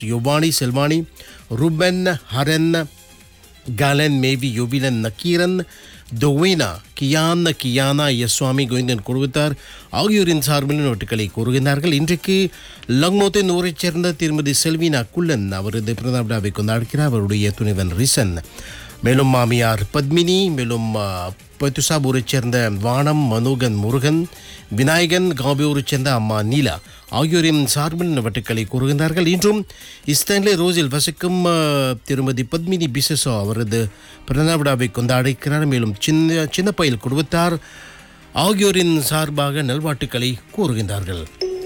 யுவானி செல்வானி ருபன் ஹரன் காலன் மேவி யுவிலன் நக்கீரன் தொவினா கியான் கியானா யஸ்வாமி கோவிந்தன் குழுவித்தார் ஆகியோரின் சார்பில் நோட்டுகளை கூறுகின்றார்கள் இன்றைக்கு லக்னோத்தின் ஊரைச் சேர்ந்த திருமதி செல்வினா குள்ளன் அவரது பிறந்த விழாவை கொண்டாடுகிறார் அவருடைய துணைவன் ரிசன் மேலும் மாமியார் பத்மினி மேலும் பத்துசாபூரைச் சேர்ந்த வானம் மனோகன் முருகன் விநாயகன் காபியூரைச் சேர்ந்த அம்மா நீலா ஆகியோரின் சார்பில் வட்டுக்களை கூறுகின்றார்கள் இன்றும் இஸ்தான்லே ரோஸில் வசிக்கும் ஆ, திருமதி பத்மினி பிசசோ அவரது பிறந்த விழாவை கொண்டாடுகிறார் மேலும் சின்ன சின்ன பயில் குடும்பத்தார் ஆகியோரின் சார்பாக நல்வாட்டுக்களை கூறுகின்றார்கள்